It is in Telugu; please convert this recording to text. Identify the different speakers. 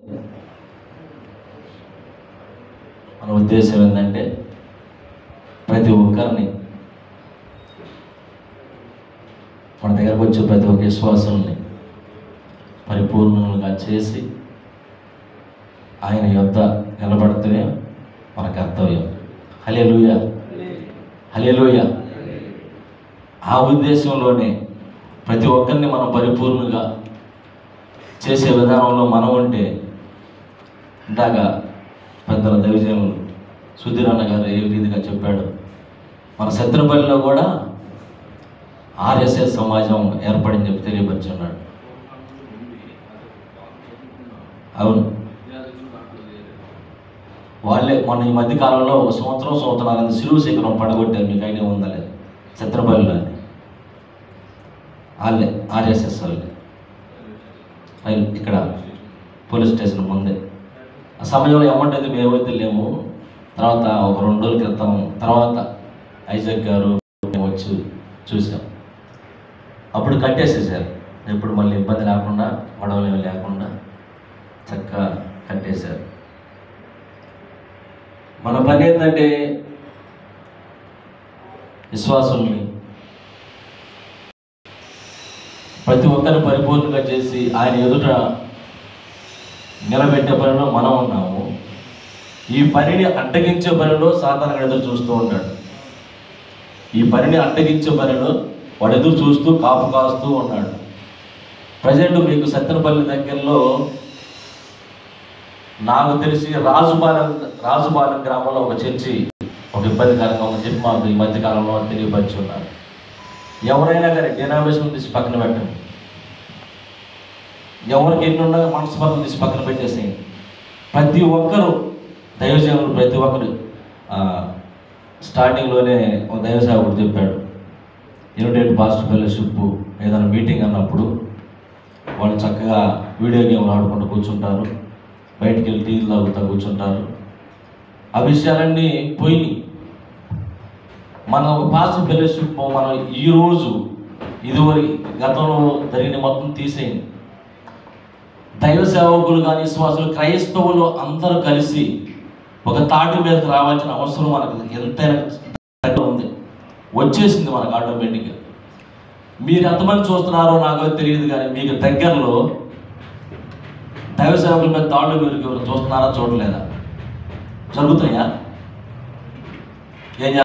Speaker 1: మన ఉద్దేశం ఏంటంటే ప్రతి ఒక్కరిని మన దగ్గరకు వచ్చే ప్రతి ఒక్క విశ్వాసాన్ని పరిపూర్ణంగా చేసి ఆయన యొద్ద నిలబడితేనే మన కర్తవ్యం హలే లూయ హలే ఆ ఉద్దేశంలోనే ప్రతి ఒక్కరిని మనం పరిపూర్ణంగా చేసే విధానంలో మనం ఉంటే ఇందాక పెద్దల దైవజనులు సుధీరన్న గారు ఏ రీతిగా చెప్పాడు మన శత్రుపల్లిలో కూడా ఆర్ఎస్ఎస్ సమాజం ఏర్పడింది చెప్పి తెలియపరుచున్నాడు అవును వాళ్ళే మొన్న ఈ మధ్య కాలంలో ఒక సంవత్సరం సంవత్సరాలు సిలువు శిఖరం పడగొట్టారు మీకు ఐడియా ఉందా లేదు చిత్రపల్లిలో అది వాళ్ళే ఆర్ఎస్ఎస్ వాళ్ళే రైలు ఇక్కడ పోలీస్ స్టేషన్ ముందే ఆ సమయంలో ఏమంటుంది మేమైతే లేము తర్వాత ఒక రెండు రోజుల క్రితం తర్వాత ఐజక్ గారు మేము వచ్చి చూసాం అప్పుడు కట్టేసేసారు ఎప్పుడు మళ్ళీ ఇబ్బంది లేకుండా గొడవలు ఏమి లేకుండా చక్కగా కట్టేశారు మన పని ఏంటంటే విశ్వాసుల్ని ప్రతి ఒక్కరిని పరిపూర్ణంగా చేసి ఆయన ఎదుట నిలబెట్టే పనిలో మనం ఉన్నాము ఈ పనిని అడ్డగించే పనిలో సాధారణ ఎదురు చూస్తూ ఉంటాడు ఈ పనిని అడ్డగించే పనిలో వాడు ఎదురు చూస్తూ కాపు కాస్తూ ఉన్నాడు ప్రజెంట్ మీకు సత్తెనపల్లి దగ్గరలో నాకు తెలిసి రాజుపాలెం రాజుపాలెం గ్రామంలో ఒక చర్చి ఒక ఇబ్బందికరంగా ఉందని చెప్పి మాకు ఈ మధ్య కాలంలో తెలియపరిచి ఉన్నారు ఎవరైనా కానీ డినామినేషన్ తీసి పక్కన పెట్టండి ఎవరికి ఎన్ని ఉండగా మనస్పర్ధలు తీసి పక్కన పెట్టేసేయండి ప్రతి ఒక్కరు దైవజనులు ప్రతి ఒక్కరు ఆ, స్టార్టింగ్లోనే ఒక దైవ సేవకుడు చెప్పాడు యునైటెడ్ పాస్ట్ ఫెలోషిప్ ఏదైనా మీటింగ్ అన్నప్పుడు వాళ్ళు చక్కగా వీడియో గేమ్లు ఆడుకుంటూ కూర్చుంటారు బయటికి వెళ్ళి టీలు తాగుతూ కూర్చుంటారు ఆ విషయాలన్నీ పోయినాయి మన ఒక పాస్ట్ ఫెలోషిప్ మనం ఈరోజు ఇదివరకు గతంలో జరిగిన మొత్తం తీసేయండి దైవ సేవకులు కానీ విశ్వాసులు క్రైస్తవులు అందరూ కలిసి ఒక తాటి మీదకి రావాల్సిన అవసరం మనకు ఎంతైనా ఉంది వచ్చేసింది మనకు ఆటోమేటిక్గా మీరు ఎంతమంది చూస్తున్నారో నాకు తెలియదు కానీ మీకు దగ్గరలో దైవ సేవకుల మీద తాళ్ళు మీరు ఎవరు చూస్తున్నారా చూడలేదా జరుగుతున్నాయా ఏం చేస్తారు?